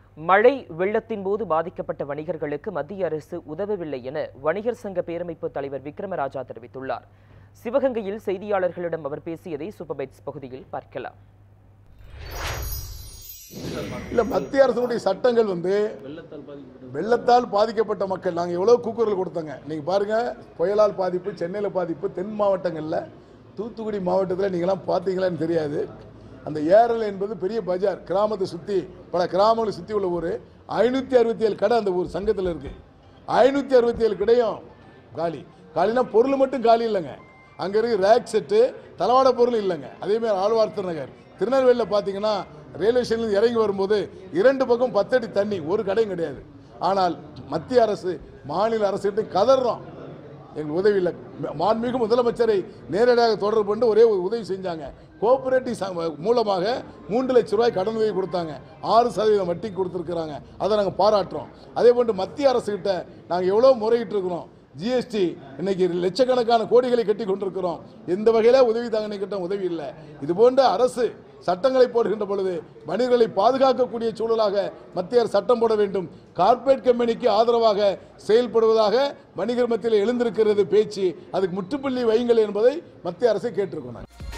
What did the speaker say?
மழை வெள்ளத்தின் போது பாதிக்கப்பட்ட வணிகர்களுக்கு மத்திய அரசு உதவவில்லை என வணிகர் சங்க பேரமைப்பு தலைவர் விக்ரமராஜா தெரிவித்துள்ளார் சிவகங்கையில் செய்தியாளர்களிடம் அவர் பேசியதை சூப்பர்பைட்ஸ் பகுதியில் பார்க்கலாம் இல்ல மத்திய அரசுடைய சட்டங்கள் வந்து வெள்ளத்தால் பாதிக்கப்பட்ட மக்கள் நாங்கள் எவ்வளோ கூக்குரல் கொடுத்தோங்க நீங்கள் பாருங்க புயலால் பாதிப்பு சென்னையில் பாதிப்பு தென் மாவட்டங்களில் தூத்துக்குடி மாவட்டத்தில் நீங்களாம் பார்த்தீங்களான்னு தெரியாது அந்த ஏரல் என்பது பெரிய பஜார் கிராமத்தை சுற்றி பல கிராமங்களை சுற்றி உள்ள ஊர் ஐநூற்றி அறுபத்தி ஏழு கடை அந்த ஊர் சங்கத்தில் இருக்கு ஐநூற்றி அறுபத்தி ஏழு கடையும் காலி காலினா பொருள் மட்டும் காலி இல்லைங்க அங்கே இருக்கு ரேக் செட்டு தளவாட பொருள் இல்லைங்க அதேமாதிரி ஆழ்வார் திருநகர் திருநெல்வேலியில் பார்த்தீங்கன்னா ரயில்வே ஸ்டேஷன்ல இறங்கி வரும்போது இரண்டு பக்கம் பத்தடி தண்ணி ஒரு கடையும் கிடையாது ஆனால் மத்திய அரசு மாநில அரசுகிட்ட கதறோம் எங்களுக்கு உதவி இல்லை மாண்புமிகு முதலமைச்சரை நேரடியாக தொடர்பு கொண்டு ஒரே ஒரு உதவி செஞ்சாங்க கோஆபரேட்டிவ் ச- மூலமாக மூன்று லட்ச ரூபாய் கடன் உதவி கொடுத்தாங்க ஆறு சதவீதம் வட்டி கொடுத்துருக்குறாங்க அதை நாங்கள் பாராட்டுறோம் அதே போன்று மத்திய அரசுகிட்ட நாங்கள் எவ்வளோ முறையிட்டு இருக்கிறோம் ஜிஎஸ்டி இன்னைக்கு லட்சக்கணக்கான கோடிகளை கட்டி கொண்டிருக்கிறோம் எந்த வகையில உதவி தாங்க கிட்ட உதவி இல்லை இது போன்ற அரசு சட்டங்களை போடுகின்ற பொழுது வணிகர்களை பாதுகாக்கக்கூடிய சூழலாக மத்திய அரசு சட்டம் போட வேண்டும் கார்ப்பரேட் கம்பெனிக்கு ஆதரவாக செயல்படுவதாக வணிகர் மத்தியில் எழுந்திருக்கிறது பேச்சு அதுக்கு முற்றுப்புள்ளி வையுங்கள் என்பதை மத்திய அரசு கேட்டிருக்கோம் நாங்கள்